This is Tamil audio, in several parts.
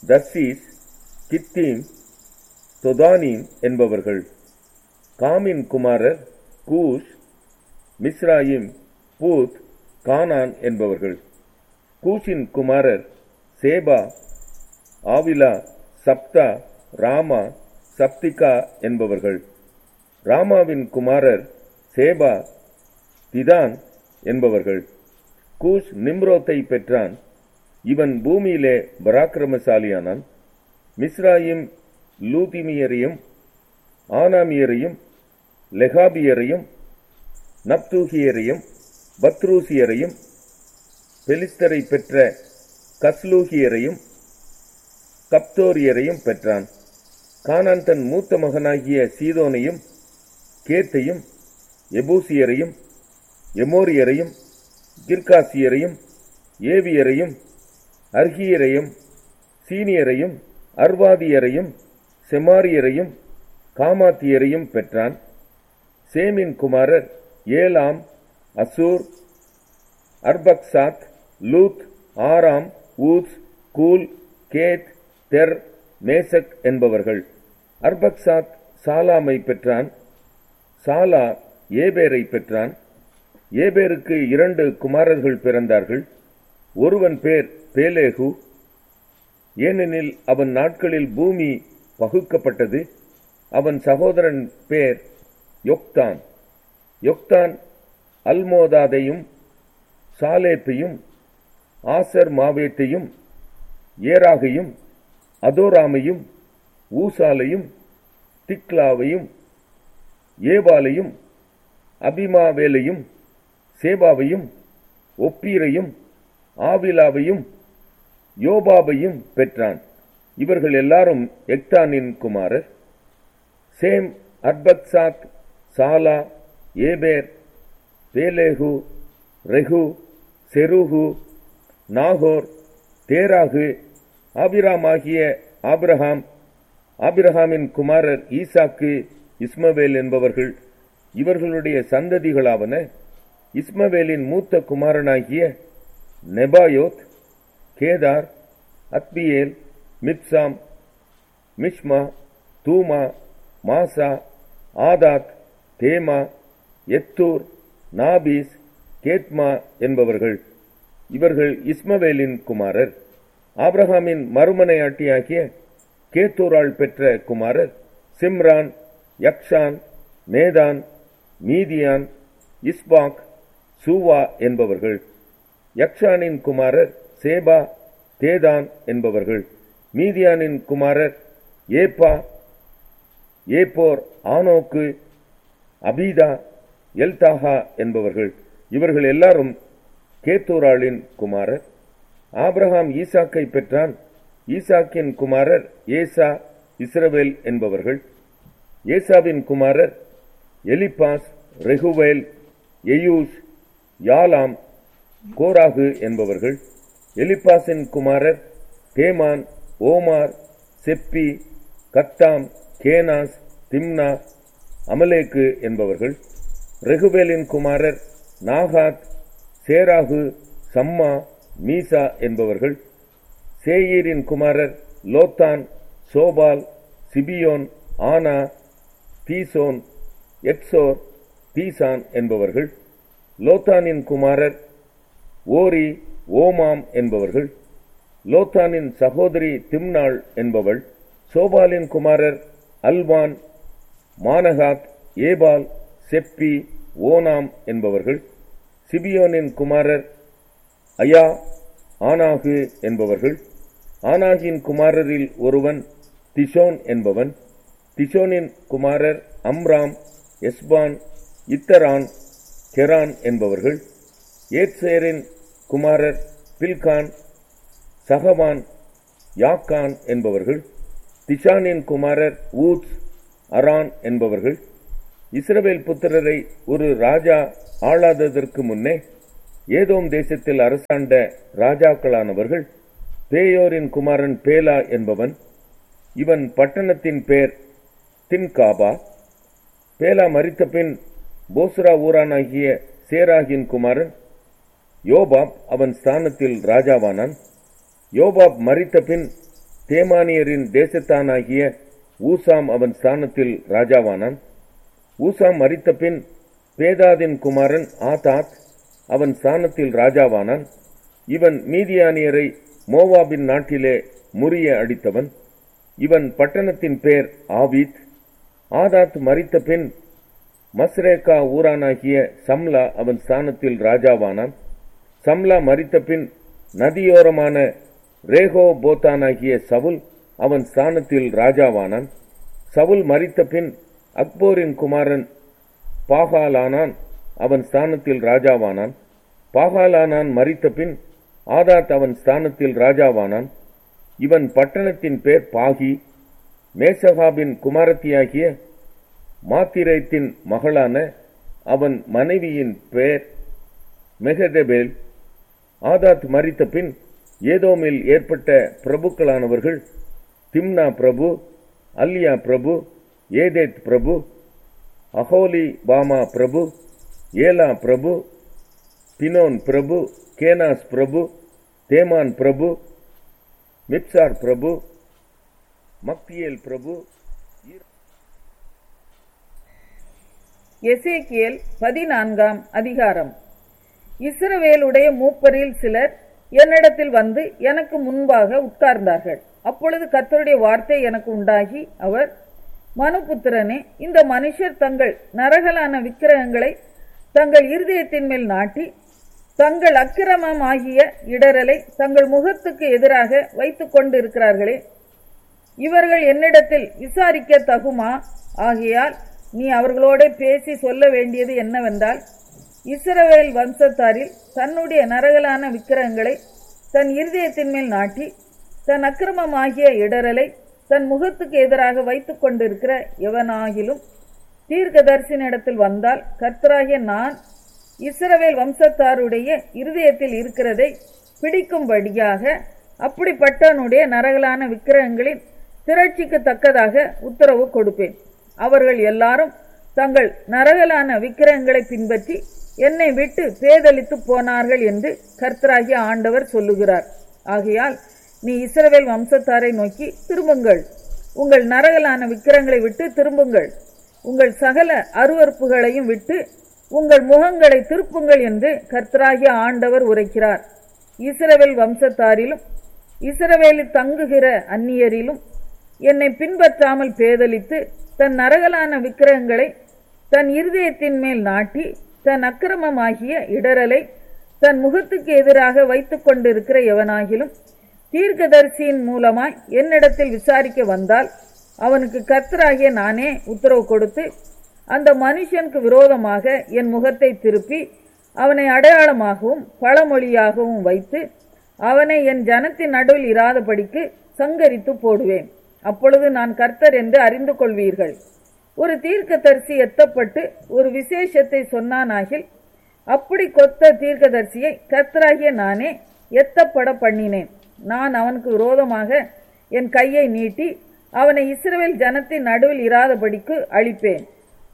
தர்சீஸ் கித்தீம் தொதானீம் என்பவர்கள் காமின் குமாரர் கூஷ் மிஸ்ராயிம் பூத் கானான் என்பவர்கள் கூஷின் குமாரர் சேபா ஆவிலா சப்தா ராமா சப்திகா என்பவர்கள் ராமாவின் குமாரர் சேபா திதான் என்பவர்கள் கூஷ் நிம்ரோத்தை பெற்றான் இவன் பூமியிலே பராக்கிரமசாலியானான் மிஸ்ராயிம் லூதிமியரையும் ஆனாமியரையும் லெகாபியரையும் நப்தூகியரையும் பத்ரூசியரையும் பெலிஸ்தரை பெற்ற கஸ்லூகியரையும் கப்தோரியரையும் பெற்றான் கானான் தன் மூத்த மகனாகிய சீதோனையும் கேத்தையும் எபூசியரையும் எமோரியரையும் கிர்காசியரையும் ஏவியரையும் அர்கியரையும் சீனியரையும் அர்வாதியரையும் செமாரியரையும் காமாத்தியரையும் பெற்றான் சேமின் குமாரர் ஏலாம் அசூர் அர்பக்சாத் லூத் ஆராம் ஊத் கூல் கேத் தெர் மேசக் என்பவர்கள் அர்பக்சாத் சாலாமை பெற்றான் சாலா ஏபேரை பெற்றான் ஏபேருக்கு இரண்டு குமாரர்கள் பிறந்தார்கள் ஒருவன் பேர் பேலேகு ஏனெனில் அவன் நாட்களில் பூமி பகுக்கப்பட்டது அவன் சகோதரன் பேர் யொக்தான் யொக்தான் அல்மோதாதையும் சாலேப்பையும் ஆசர் மாவேத்தையும் ஏராகையும் அதோராமையும் ஊசாலையும் திக்லாவையும் ஏபாலையும் அபிமாவேலையும் சேபாவையும் ஒப்பீரையும் ஆவிலாவையும் யோபாபையும் பெற்றான் இவர்கள் எல்லாரும் எக்தானின் குமாரர் Shem Arphaxad Shelah Eber Peleg Reu Serug Nahor Terah Abram ஆகிய ஆபிரகாம் ஆபிரகாமின் குமாரர் ஈசாக்கு இஸ்மவேல் என்பவர்கள் இவர்களுடைய சந்ததிகளாவன இஸ்மவேலின் மூத்த குமாரனாகிய Nebaioth Kedar Adbeel Mibsam Mishma Dumah Massa Hadad தேமா எத்தூர் நாபீஸ் கேத்மா என்பவர்கள் இவர்கள் இஸ்மவேலின் குமாரர் ஆபிரகாமின் மறுமனையாட்டியாகிய கேத்தூரால் பெற்ற குமாரர் சிம்ரான் யக்ஷான் மேதான் மீதியான் இஸ்பாக் சூவா என்பவர்கள் யக்ஷானின் குமாரர் சேபா தேதான் என்பவர்கள் மீதியானின் குமாரர் ஏப்பா ஏப்போர் ஆனோக்கு அபீதா எல்தாஹா என்பவர்கள் இவர்கள் எல்லாரும் கேத்தூராளின் குமாரர் ஆபிரகாம் ஈசாக்கை பெற்றான் ஈசாக்கின் குமாரர் ஏசா இஸ்ரவேல் என்பவர்கள் ஏசாவின் குமாரர் எலிபாஸ் ரெகுவேல் எயூஷ் யாலாம் கோராகு என்பவர்கள் எலிபாசின் குமாரர் தேமான் ஓமார் செப்பி கத்தாம் கேனாஸ் திம்னா அமலேக்கு என்பவர்கள் ரெகுவேலின் குமாரர் நாகாத் சேராகு சம்மா மீசா என்பவர்கள் சேயீரின் குமாரர் லோத்தான் சோபால் சிபியோன் ஆனா தீசோன் எட்சோர் தீசான் என்பவர்கள் லோத்தானின் குமாரர் ஓரி ஓமாம் என்பவர்கள் லோத்தானின் சகோதரி திம்னாள் என்பவள் சோபாலின் குமாரர் Alvan Manahath Ebal Shepho Onam என்பவர்கள் சிபியோனின் குமாரர் அயா ஆனாகு என்பவர்கள் ஆனாகின் குமாரரில் ஒருவன் திஷோன் என்பவன் திஷோனின் குமாரர் அம்ராம் எஸ்பான் இத்தரான் கெரான் என்பவர்கள் ஏத்சேரின் குமாரர் பில்கான் சகவான் யாக்கான் என்பவர்கள் திஷானின் குமாரர் ஊத்ஸ் அரான் என்பவர்கள் இஸ்ரவேல் புத்திரரை ஒரு ராஜா ஆளாததற்கு முன்னே ஏதோம் தேசத்தில் அரசாண்ட ராஜாக்களானவர்கள் பேயோரின் குமாரன் பேலா என்பவன் இவன் பட்டணத்தின் பேர் தின்காபா பேலா மரித்த பின் போஸ்ரா ஊரானாகிய சேராகின் குமாரன் யோபாப் அவன் ஸ்தானத்தில் ராஜாவானான் யோபாப் மரித்த பின் தேமானியரின் தேசத்தானாகிய ஊசாம் அவன் ஸ்தானத்தில் ராஜாவானான் ஊசாம் மரித்த பின் பேதாதின் குமாரன் ஆதாத் அவன் ஸ்தானத்தில் ராஜாவானான் இவன் மீதியானியரை மோவாபின் நாட்டிலே முறிய அடித்தவன் இவன் பட்டணத்தின் பேர் ஆபீத் ஆதாத் மரித்த பின் மஸ்ரேக்கா ஊரானாகிய சம்லா அவன் ஸ்தானத்தில் ராஜாவானான் சம்லா மரித்த பின் நதியோரமான ரேகோ போத்தானாகிய சவுல் அவன் ஸ்தானத்தில் ராஜாவானான் சவுல் மரித்த பின் அக்போரின் குமாரன் பாகாலானான் அவன் ஸ்தானத்தில் ராஜாவானான் பாகாலானான் மரித்த பின் ஆதாத் அவன் ஸ்தானத்தில் ராஜாவானான் இவன் பட்டணத்தின் பேர் பாகி மேசகாபின் குமாரத்தியாகிய மாத்திரைத்தின் மகளான அவன் மனைவியின் பெயர் மெகதபேல் ஆதாத் மரித்த பின் ஏதோமில் ஏற்பட்ட பிரபுக்களானவர்கள் திம்னா பிரபு அல்லியா பிரபு ஏதேத் பிரபு அஹோலி பாமா பிரபு ஏலா பிரபு பினோன் பிரபு கேனாஸ் பிரபு தேமான் பிரபு மிப்சார் பிரபு மக்தியேல் பிரபு எசேக்கியேல் பதினான்காம் அதிகாரம் இஸ்ரவேலுடைய மூப்பரில் சிலர் என்னிடத்தில் வந்து எனக்கு முன்பாக உட்கார்ந்தார்கள் அப்பொழுது கர்த்தருடைய வார்த்தை எனக்கு உண்டாகி அவர் மனுபுத்திரனே இந்த மனுஷர் தங்கள் நரகலான விக்கிரகங்களை தங்கள் இருதயத்தின் மேல் நாட்டி தங்கள் அக்கிரமமாகிய இடரலை தங்கள் முகத்துக்கு எதிராக வைத்துக் கொண்டிருக்கிறார்களே இவர்கள் என்னிடத்தில் விசாரிக்க தகுமா ஆகையால் நீ அவர்களோட பேசி சொல்ல வேண்டியது என்னவென்றால் இஸ்ரவேல் வம்சத்தாரில் தன்னுடைய நரகலான விக்கிரகங்களை தன் இருதயத்தின் மேல் நாட்டி தன் அக்கிரமமாகிய இடரலை தன் முகத்துக்கு எதிராக வைத்துக் கொண்டிருக்கிற எவனாகிலும் தீர்க்கதரிசனிடத்தில் வந்தால் கர்த்தராகிய நான் இஸ்ரவேல் வம்சத்தாருடைய இருதயத்தில் இருக்கிறதை பிடிக்கும்படியாக அப்படிப்பட்டவனுடைய நரகலான விக்கிரகங்களின் திரட்சிக்கு தக்கதாக உத்தரவு கொடுப்பேன் அவர்கள் எல்லாரும் தங்கள் நரகலான விக்கிரகங்களை பின்பற்றி என்னை விட்டு பேதலித்து போனார்கள் என்று கர்த்தராகிய ஆண்டவர் சொல்லுகிறார் ஆகையால் நீ இஸ்ரவேல் வம்சத்தாரை நோக்கி திரும்புங்கள் உங்கள் நரகலான விக்கிரங்களை விட்டு திரும்புங்கள் உங்கள் சகல அருவறுப்புகளையும் விட்டு உங்கள் முகங்களை திருப்புங்கள் என்று கர்த்தராகிய ஆண்டவர் உரைக்கிறார் இஸ்ரவேல் வம்சத்தாரிலும் இஸ்ரவேலில் தங்குகிற அந்நியரிலும் என்னை பின்பற்றாமல் பேதலித்து தன் நரகலான விக்கிரகங்களை தன் இருதயத்தின் மேல் நாட்டி தன் அக்கிரமமாகிய இடரலை தன் முகத்துக்கு எதிராக வைத்துக் கொண்டிருக்கிற எவனாகிலும் தீர்க்கதரிசியின் மூலமாய் என்னிடத்தில் விசாரிக்க வந்தால் அவனுக்கு கர்த்தராகிய நானே உத்தரவு கொடுத்து அந்த மனுஷனுக்கு விரோதமாக என் முகத்தை திருப்பி அவனை அடையாளமாகவும் பழமொழியாகவும் வைத்து அவனை என் ஜனத்தின் நடுவில் இராதபடிக்கு சங்கரித்து போடுவேன் அப்பொழுது நான் கர்த்தர் என்று அறிந்து கொள்வீர்கள் ஒரு தீர்க்கதரிசி எத்தப்பட்டு ஒரு விசேஷத்தை சொன்னானாகில் அப்படி கொத்த தீர்க்கதரிசியை கர்த்தராகிய நானே எத்தப்பட பண்ணினேன் நான் அவனுக்கு விரோதமாக என் கையை நீட்டி அவனை இஸ்ரவேல் ஜனத்தின் நடுவில் இராதபடிக்கு அழிப்பேன்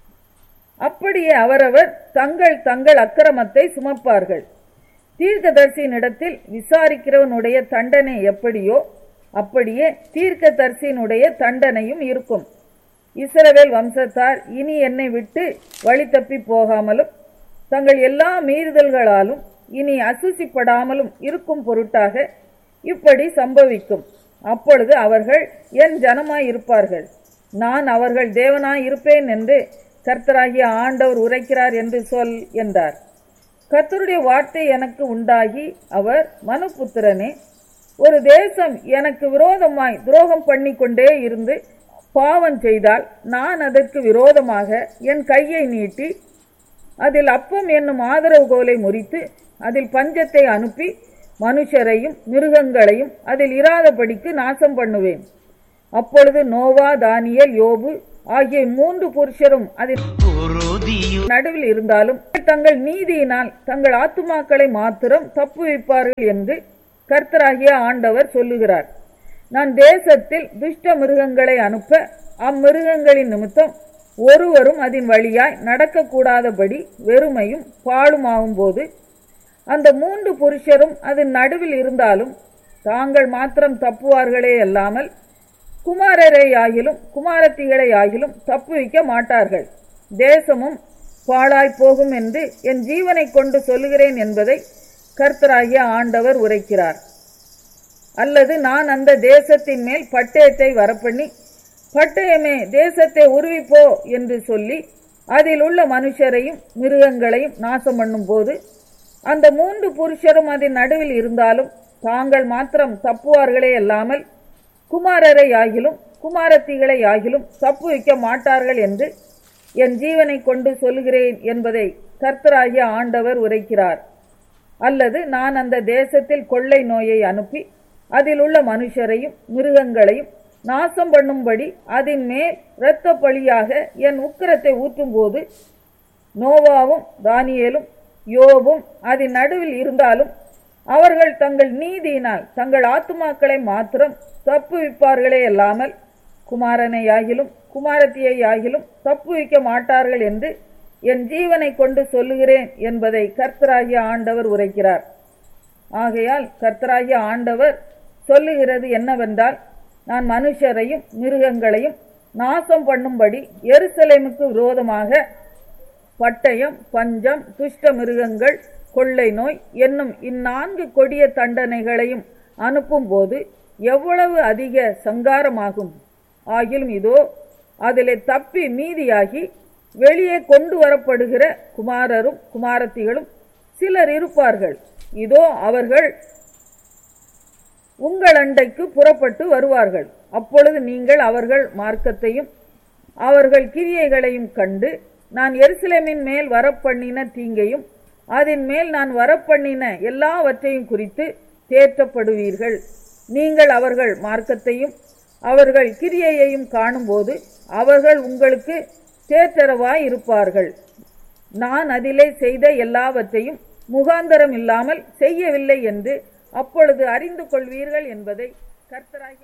அப்படியே அவரவர் தங்கள் தங்கள் அக்கிரமத்தை சுமப்பார்கள் தீர்க்கதரிசியினிடத்தில் விசாரிக்கிறவனுடைய தண்டனை எப்படியோ அப்படியே தீர்க்கதரிசியினுடைய தண்டனையும் இருக்கும் இஸ்ரவேல் வம்சத்தார் இனி என்னை விட்டு வழி தப்பி போகாமலும் தங்கள் எல்லா மீறுதல்களாலும் இனி அசுசிப்படாமலும் இருக்கும் பொருட்டாக இப்படி சம்பவிக்கும் அப்பொழுது அவர்கள் என் ஜனமாய் இருப்பார்கள் நான் அவர்கள் தேவனாய் இருப்பேன் என்று கர்த்தராகிய ஆண்டவர் உரைக்கிறார் என்று சொல் என்றார் கர்த்தருடைய வார்த்தை எனக்கு உண்டாகி அவர் மனுபுத்திரனே ஒரு தேசம் எனக்கு விரோதமாய் துரோகம் பண்ணி கொண்டே இருந்து பாவம் செய்தால் நான் அதற்கு விரோதமாக என் கையை நீட்டி அதில் அப்பம் என்னும் ஆதரவுகோலை முறித்து அதில் பஞ்சத்தை அனுப்பி மனுஷரையும் மிருகங்களையும் அதில் இராதபடிக்கு நாசம் பண்ணுவேன் அப்பொழுது நோவா தானியல் யோபு ஆகிய மூன்று புருஷரும் அதில் நடுவில் இருந்தாலும் தங்கள் நீதியினால் தங்கள் ஆத்துமாக்களை மாத்திரம் தப்பு வைப்பார்கள் என்று கர்த்தராகிய ஆண்டவர் சொல்லுகிறார் நான் தேசத்தில் துஷ்ட மிருகங்களை அனுப்ப அம்மிருகங்களின் நிமித்தம் ஒருவரும் அதன் வழியாய் நடக்கக்கூடாதபடி வெறுமையும் பாழுமாகும் போது அந்த மூன்று புருஷரும் அதன் நடுவில் இருந்தாலும் தாங்கள் மாத்திரம் தப்புவார்களே அல்லாமல் குமாரரை ஆகிலும் குமாரத்திகளை ஆகிலும் தப்புவிக்க மாட்டார்கள் தேசமும் பாழாய் போகும் என்று என் ஜீவனை கொண்டு சொல்லுகிறேன் என்பதை கர்த்தராகிய ஆண்டவர் உரைக்கிறார் அல்லது நான் அந்த தேசத்தின் மேல் பட்டயத்தை வரப்பண்ணி பட்டயமே தேசத்தை உருவிப்போ என்று சொல்லி அதில் உள்ள மனுஷரையும் மிருகங்களையும் நாசம் பண்ணும் போது அந்த மூன்று புருஷரும் அதன் நடுவில் இருந்தாலும் தாங்கள் மாத்திரம் தப்புவார்களே அல்லாமல் குமாரரை ஆகிலும் குமாரத்திகளை ஆகிலும் தப்புவிக்க மாட்டார்கள் என்று என் ஜீவனை கொண்டு சொல்லுகிறேன் என்பதை கர்த்தராகிய ஆண்டவர் உரைக்கிறார் அல்லது நான் அந்த தேசத்தில் கொள்ளை நோயை அனுப்பி அதில் உள்ள மனுஷரையும் மிருகங்களையும் நாசம் பண்ணும்படி அதன் மேல் இரத்த பழியாக என் உக்கிரத்தை ஊற்றும்போது நோவாவும் தானியேலும் யோபும் அதன் நடுவில் இருந்தாலும் அவர்கள் தங்கள் நீதியினால் தங்கள் ஆத்துமாக்களை மாத்திரம் தப்புவிப்பார்களே அல்லாமல் குமாரனை ஆகிலும் குமாரத்தியை ஆகிலும் தப்புவிக்க மாட்டார்கள் என்று என் ஜீவனை கொண்டு சொல்லுகிறேன் என்பதை கர்த்தராகிய ஆண்டவர் உரைக்கிறார் ஆகையால் கர்த்தராகிய ஆண்டவர் சொல்லுகிறது என்னவென்றால் நான் மனுஷரையும் மிருகங்களையும் நாசம் பண்ணும்படி எருசலேமுக்கு விரோதமாக பட்டயம் பஞ்சம் துஷ்ட மிருகங்கள் கொள்ளை நோய் என்னும் இந்நான்கு கொடிய தண்டனைகளையும் அனுப்பும்போது எவ்வளவு அதிக சங்காரமாகும் ஆகிலும் இதோ அதிலே தப்பி மீதியாகி வெளியே கொண்டு வரப்படுகிற குமாரரும் குமாரத்திகளும் சிலர் இருப்பார்கள் இதோ அவர்கள் உங்கள் அண்டைக்கு புறப்பட்டு வருவார்கள் அப்பொழுது நீங்கள் அவர்கள் மார்க்கத்தையும் அவர்கள் கிரியைகளையும் கண்டு நான் எருசலேமின் மேல் வரப்பண்ணின தீங்கையும் அதன் மேல் நான் வரப்பண்ணின எல்லாவற்றையும் குறித்து தேற்றப்படுவீர்கள் நீங்கள் அவர்கள் மார்க்கத்தையும் அவர்கள் கிரியையையும் காணும்போது அவர்கள் உங்களுக்கு தேற்றரவாய் இருப்பார்கள் நான் அதிலே செய்த எல்லாவற்றையும் முகாந்தரம் இல்லாமல் செய்யவில்லை என்று அப்பொழுது அறிந்து கொள்வீர்கள் என்பதை கர்த்தராகிய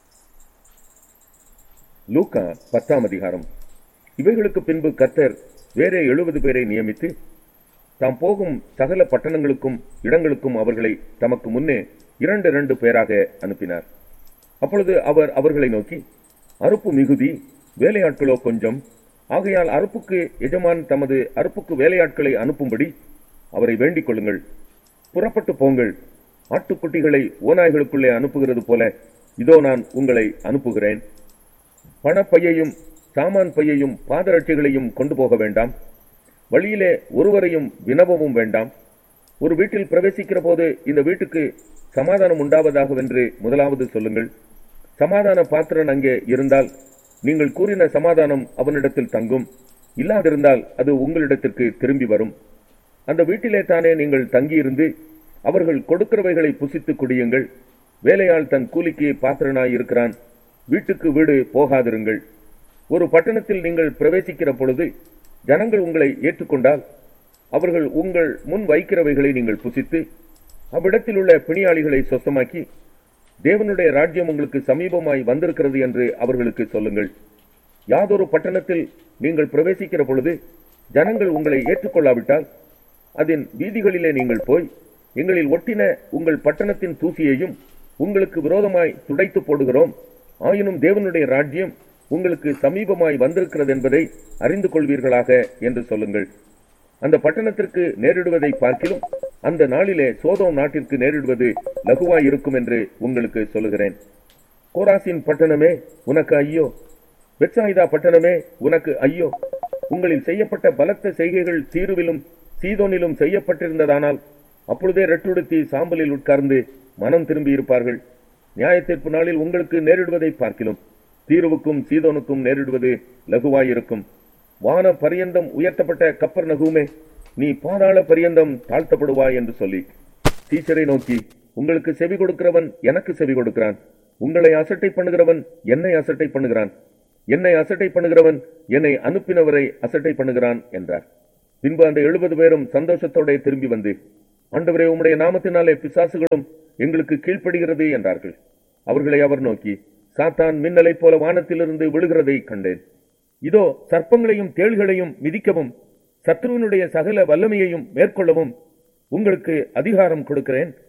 லூக்கா பத்தாம் அதிகாரம் இவைகளுக்கு பின்பு கர்த்தர் வேறே எழுபது பேரை நியமித்து தாம் போகும் சகல பட்டணங்களுக்கும் இடங்களுக்கும் அவர்களை தமக்கு முன்னே இரண்டு இரண்டு பேராக அனுப்பினார் அப்பொழுது அவர் அவர்களை நோக்கி அறுப்பு மிகுதி வேலையாட்களோ கொஞ்சம் ஆகையால் அறுப்புக்கு எஜமான் தமது அறுப்புக்கு வேலையாட்களை அனுப்பும்படி அவரை வேண்டிக் கொள்ளுங்கள் புறப்பட்டு போங்கள் ஆட்டுக்குட்டிகளை ஓநாய்களுக்குள்ளே அனுப்புகிறது போல இதோ நான் உங்களை அனுப்புகிறேன் பணப்பையையும் சாமான் பையையும் பாதரட்சிகளையும் கொண்டு போக வேண்டாம் வழியிலே ஒருவரையும் வினவவும் வேண்டாம் ஒரு வீட்டில் பிரவேசிக்கிற போது இந்த வீட்டுக்கு சமாதானம் உண்டாவதாகவென்று முதலாவது சொல்லுங்கள் சமாதான பாத்திரன் அங்கே இருந்தால் நீங்கள் கூறின சமாதானம் அவனிடத்தில் தங்கும் இல்லாதிருந்தால் அது உங்களிடத்திற்கு திரும்பி வரும் அந்த வீட்டிலே தானே நீங்கள் தங்கியிருந்து அவர்கள் கொடுக்கிறவைகளை புசித்து குடியுங்கள் வேலையாள் தன் கூலிக்கு பாத்திரனாய் இருக்கிறான் வீட்டுக்கு வீடு போகாதிருங்கள் ஒரு பட்டணத்தில் நீங்கள் பிரவேசிக்கிற பொழுது ஜனங்கள் உங்களை ஏற்றுக்கொண்டால் அவர்கள் உங்கள் முன் வைக்கிறவைகளை நீங்கள் புசித்து அவ்விடத்தில் உள்ள பிணியாளிகளை சொந்தமாக்கி தேவனுடைய ராஜ்யம் உங்களுக்கு சமீபமாய் வந்திருக்கிறது என்று அவர்களுக்கு சொல்லுங்கள் யாதொரு பட்டணத்தில் நீங்கள் பிரவேசிக்கிற பொழுது ஜனங்கள் உங்களை ஏற்றுக்கொள்ளாவிட்டால் அதன் வீதிகளிலே நீங்கள் போய் எங்களில் ஒட்டின உங்கள் பட்டணத்தின் தூசியையும் உங்களுக்கு விரோதமாய் துடைத்து போடுகிறோம் ஆயினும் தேவனுடைய ராஜ்யம் உங்களுக்கு சமீபமாய் வந்திருக்கிறது என்பதை அறிந்து கொள்வீர்களாக என்று சொல்லுங்கள் அந்த பட்டணத்திற்கு நேரிடுவதை பார்க்கிலும் அந்த நாளிலே சோதோம் நாட்டிற்கு நேரிடுவது லகுவாய் இருக்கும் என்று உங்களுக்கு சொல்லுகிறேன் கோராசின் பட்டணமே உனக்கு ஐயோ பெட்சாயிதா பட்டணமே உனக்கு ஐயோ உங்களில் செய்யப்பட்ட பலத்த செய்கைகள் தீருவிலும் சீதோனிலும் செய்யப்பட்டிருந்ததானால் அப்பொழுதே ரெட்டுடுத்தி சாம்பலில் உட்கார்ந்து மனம் திரும்பி இருப்பார்கள் நியாயத்தீர்ப்பு நாளில் உங்களுக்கு நேரிடுவதை பார்க்கிலும் தீருவுக்கும் சீதோனுக்கும் நேரிடுவது லகுவாயிருக்கும் வான பரியந்தம் உயர்த்தப்பட்ட கப்பர் நகுமே நீ பாதாள பரியந்தம் தாழ்த்தப்படுவாய் என்று சொல்லி டீச்சரை நோக்கி உங்களுக்கு செவி கொடுக்கிறவன் எனக்கு செவி கொடுக்கிறான் உங்களை அசட்டை பண்ணுகிறவன் என்னை அசட்டை பண்ணுகிறான் என்னை அசட்டை பண்ணுகிறவன் என்னை அனுப்பினவரை அசட்டை பண்ணுகிறான் என்றார் பின்பு அந்த எழுபது பேரும் சந்தோஷத்தோட திரும்பி வந்து ஆண்டவரே உம்முடைய நாமத்தினாலே பிசாசுகளும் எங்களுக்கு கீழ்ப்படுகிறது என்றார்கள் அவர்களை அவர் நோக்கி சாத்தான் மின்னலைப் போல வானத்திலிருந்து விழுகிறதை கண்டேன் இதோ சர்ப்பங்களையும் தேள்களையும் மிதிக்கவும் சத்ருவினுடைய சகல வல்லமையையும் மேற்கொள்ளவும் உங்களுக்கு அதிகாரம் கொடுக்கிறேன்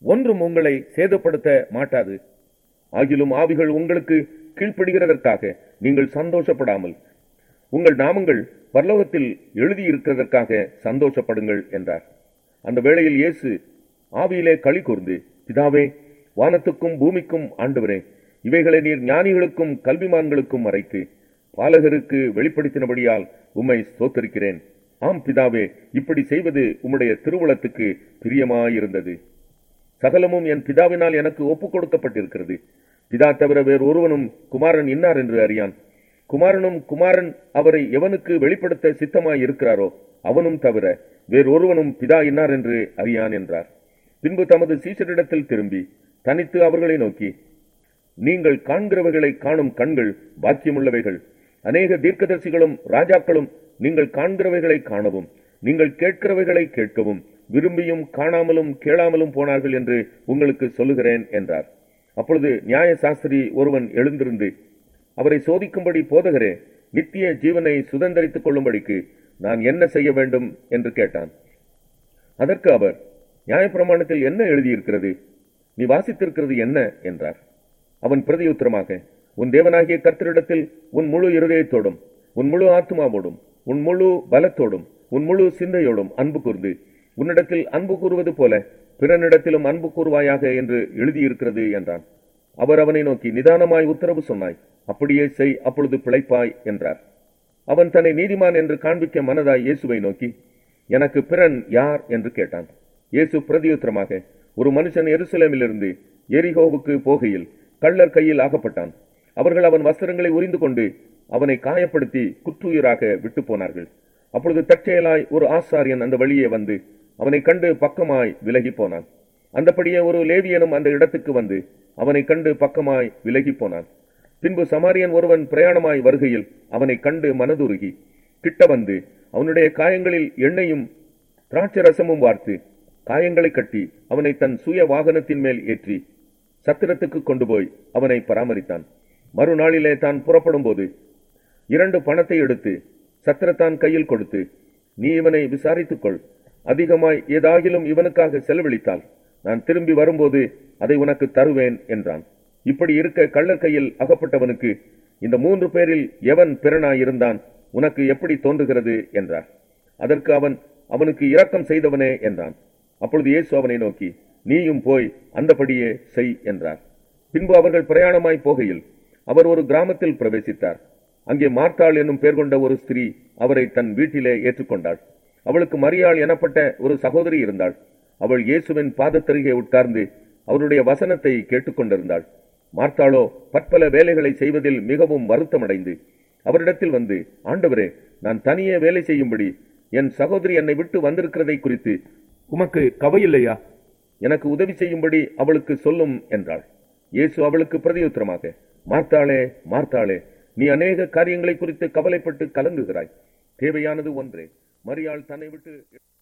ஒன்றும் உங்களை சேதப்படுத்த மாட்டாது ஆகிலும் ஆவிகள் உங்களுக்கு கீழ்ப்படுகிறதற்காக நீங்கள் சந்தோஷப்படாமல் உங்கள் நாமங்கள் பரலோகத்தில் எழுதியிருக்கிறதற்காக சந்தோஷப்படுங்கள் என்றார் அந்த வேளையில் இயேசு ஆவியிலே களி கூர்ந்து பிதாவே வானத்துக்கும் பூமிக்கும் ஆண்டவரே இவைகளை நீர் ஞானிகளுக்கும் கல்விமான்களுக்கும் மறைத்து பாலகருக்கு வெளிப்படுத்தினபடியால் உம்மை ஸ்தோத்தரிக்கிறேன் ஆம் பிதாவே இப்படி செய்வது உம்முடைய திருவுளத்துக்கு பிரியமாயிருந்தது சகலமும் என் பிதாவினால் எனக்கு ஒப்புக் கொடுக்கப்பட்டிருக்கிறது பிதா தவிர வேறு ஒருவனும் குமாரன் இன்னார் என்று அறியான் குமாரனும் குமாரன் அவரை எவனுக்கு வெளிப்படுத்த சித்தமாய் இருக்கிறாரோ அவனும் தவிர வேறு ஒருவனும் பிதா இன்னார் என்று அறியான் என்றார் பின்பு தமது சீசரிடத்தில் திரும்பி தனித்து அவர்களை நோக்கி நீங்கள் காண்கிறவைகளை காணும் கண்கள் பாக்கியமுள்ளவைகள் அநேக தீர்க்கதரிசிகளும் ராஜாக்களும் நீங்கள் காண்கிறவைகளை காணவும் நீங்கள் கேட்கிறவைகளை கேட்கவும் விரும்பியும் காணாமலும் கேளாமலும் போனார்கள் என்று உங்களுக்கு சொல்லுகிறேன் என்றார் அப்பொழுது நியாய சாஸ்திரி ஒருவன் எழுந்திருந்து அவரை சோதிக்கும்படி போதகரே நித்திய ஜீவனை சுதந்திரித்துக் கொள்ளும்படிக்கு நான் என்ன செய்ய வேண்டும் என்று கேட்டான் அதற்கு அவர் நியாயப்பிரமாணத்தில் என்ன எழுதியிருக்கிறது நீ வாசித்திருக்கிறது என்ன என்றார் அவன் பிரதியுத்தரமாக உன் தேவனாகிய கர்த்தரிடத்தில் உன் முழு இருதயத்தோடும் உன் முழு ஆத்மாவோடும் உன் முழு பலத்தோடும் உன் முழு சிந்தையோடும் அன்பு கூர்ந்து உன்னிடத்தில் அன்பு கூறுவது போல பிறனிடத்திலும் அன்பு கூறுவாயாக என்று எழுதியிருக்கிறது என்றான் அவர் அவனை நோக்கி நிதானமாய் உத்தரவு சொன்னாய் அப்படியே செய் அப்பொழுது பிழைப்பாய் என்றார் அவன் தன்னை நீதிமான் என்று காண்பிக்க மனதாய் இயேசுவை நோக்கி எனக்கு பிறன் யார் என்று கேட்டான் இயேசு பிரதியுத்தரமாக ஒரு மனுஷன் எருசலேமிலிருந்து எரிகோவுக்கு போகையில் கள்ளர் கையில் ஆகப்பட்டான் அவர்கள் அவன் வஸ்திரங்களை உரிந்து கொண்டு அவனை காயப்படுத்தி குற்றுயிராக விட்டு போனார்கள் அப்பொழுது தற்செயலாய் ஒரு ஆசாரியன் அந்த வழியே வந்து அவனை கண்டு பக்கமாய் விலகி போனான் அந்தபடியே ஒரு லேவியனும் அந்த இடத்துக்கு வந்து அவனை கண்டு பக்கமாய் விலகி போனான் பின்பு சமாரியன் ஒருவன் பிரயாணமாய் வருகையில் அவனை கண்டு மனதுருகி கிட்ட வந்து அவனுடைய காயங்களில் எண்ணெயும் திராட்சரசமும் வார்த்து காயங்களை கட்டி அவனை தன் சுய வாகனத்தின் மேல் ஏற்றி சத்திரத்துக்கு கொண்டு போய் அவனை பராமரித்தான் மறுநாளிலே தான் புறப்படும் போது இரண்டு பணத்தை எடுத்து சத்திரத்தான் கையில் கொடுத்து நீ இவனை விசாரித்துக்கொள் அதிகமாய் ஏதாகிலும் இவனுக்காக செலவழித்தால் நான் திரும்பி வரும்போது அதை உனக்கு தருவேன் என்றான் இப்படி இருக்க கள்ளர் கையில் அகப்பட்டவனுக்கு இந்த மூன்று பேரில் எவன் பிறனாய் இருந்தான் உனக்கு எப்படி தோன்றுகிறது என்றார் அதற்கு அவன் அவனுக்கு இரக்கம் செய்தவனே என்றான் அப்பொழுது இயேசு அவனை நோக்கி நீயும் போய் அந்தபடியே செய் என்றார் பின்பு அவர்கள் பிரயாணமாய் போகையில் அவர் ஒரு கிராமத்தில் பிரவேசித்தார் அங்கே மார்த்தாள் என்னும் பேர் கொண்ட ஒரு ஸ்திரீ அவரை தன் வீட்டிலே ஏற்றுக்கொண்டாள் அவளுக்கு மரியாள் எனப்பட்ட ஒரு சகோதரி இருந்தாள் அவள் இயேசுவின் பாதத்தருகே உட்கார்ந்து அவருடைய வசனத்தை கேட்டுக்கொண்டிருந்தாள் மார்த்தாளோ பற்பல வேலைகளை செய்வதில் மிகவும் வருத்தமடைந்து அவரிடத்தில் வந்து ஆண்டவரே நான் தனியே வேலை செய்யும்படி என் சகோதரி என்னை விட்டு வந்திருக்கிறதை குறித்து உமக்கு கவையில்லையா எனக்கு உதவி செய்யும்படி அவளுக்கு சொல்லும் என்றாள் இயேசு அவளுக்கு பிரதியுத்தரமாக மார்த்தாளே மார்த்தாளே நீ அநேக காரியங்களை குறித்து கவலைப்பட்டு கலங்குகிறாய் தேவையானது ஒன்றே மரியாள் தன்னை விட்டு